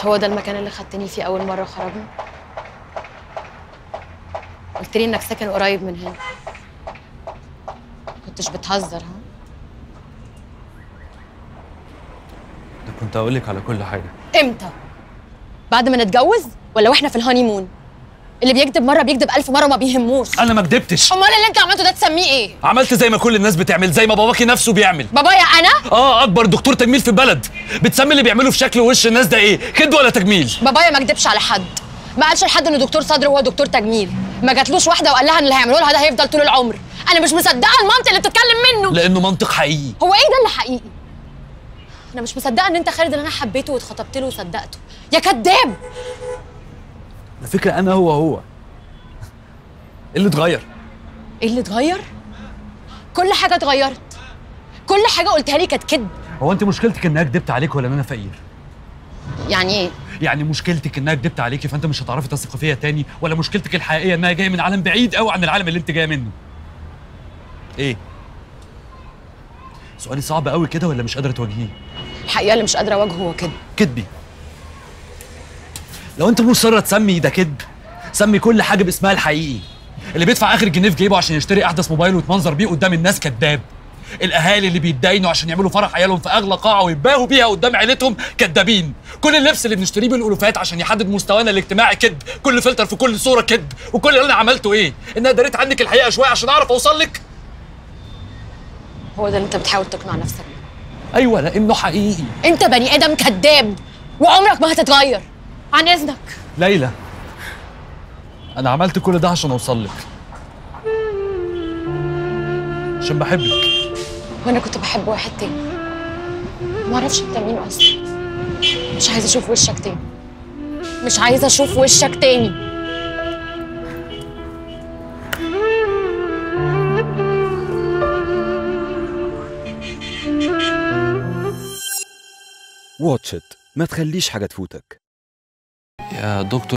مش هو ده المكان اللي خدتني فيه اول مره خرجنا قلت لي انك ساكن قريب من هنا كنتش بتهزر ها ده كنت اقول لك على كل حاجه امتى بعد ما نتجوز ولا واحنا في الهانيمون اللي بيكذب مره بيكذب الف مره وما بيهموش انا ما كدبتش امال اللي انت عملته ده تسميه ايه عملت زي ما كل الناس بتعمل زي ما باباكي نفسه بيعمل بابايا انا اه اكبر دكتور تجميل في البلد بتسمي اللي بيعمله في شكل وش الناس ده ايه كد ولا تجميل بابايا ما كدبش على حد ما قالش لحد انه دكتور صدر وهو دكتور تجميل ما جاتلوش واحده وقال لها ان اللي هيعملوا لها ده هيفضل طول العمر انا مش مصدقه المنطق اللي بتتكلم منه لانه منطق حقيقي هو ايه ده اللي حقيقي انا مش مصدقه ان انت خالد اللي انا حبيته واتخطبت له وصدقته يا كذاب على فكره انا هو هو إيه اللي اتغير ايه اللي اتغير كل حاجه اتغيرت كل حاجه قلتها لي كانت كذب هو انت مشكلتك انها كدبت عليك ولا ان انا فقير يعني ايه يعني مشكلتك انها كدبت عليكي فانت مش هتعرفي تثقي فيا تاني ولا مشكلتك الحقيقيه انها جايه من عالم بعيد قوي عن العالم اللي انت جايه منه ايه سؤالي صعب قوي كده ولا مش قادره تواجهيه الحقيقه اللي مش قادره اواجهه هو كده كدبي لو انت مصره تسمي ده كدب سمي كل حاجه باسمها الحقيقي اللي بيدفع اخر جنيه في جيبه عشان يشتري احدث موبايل ويتمنظر بيه قدام الناس كذاب الاهالي اللي بيتداينوا عشان يعملوا فرح عيالهم في اغلى قاعه ويتباهوا بيها قدام عيلتهم كدابين كل اللبس اللي بنشتريه بالالوفات عشان يحدد مستوانا الاجتماعي كذب كل فلتر في كل صوره كذب وكل اللي انا عملته ايه ان انا دريت عنك الحقيقه شويه عشان اعرف اوصل لك هو ده اللي انت بتحاول تقنع نفسك بيه ايوه لانه حقيقي انت بني ادم كذاب وعمرك ما هتتغير عن اذنك ليلى انا عملت كل ده عشان اوصل لك عشان بحبك وانا كنت بحب واحد تاني ما اعرفش انت مين اصلا مش عايزه اشوف وشك تاني مش عايزه اشوف وشك تاني واتش إت ما تخليش حاجة تفوتك يا دكتور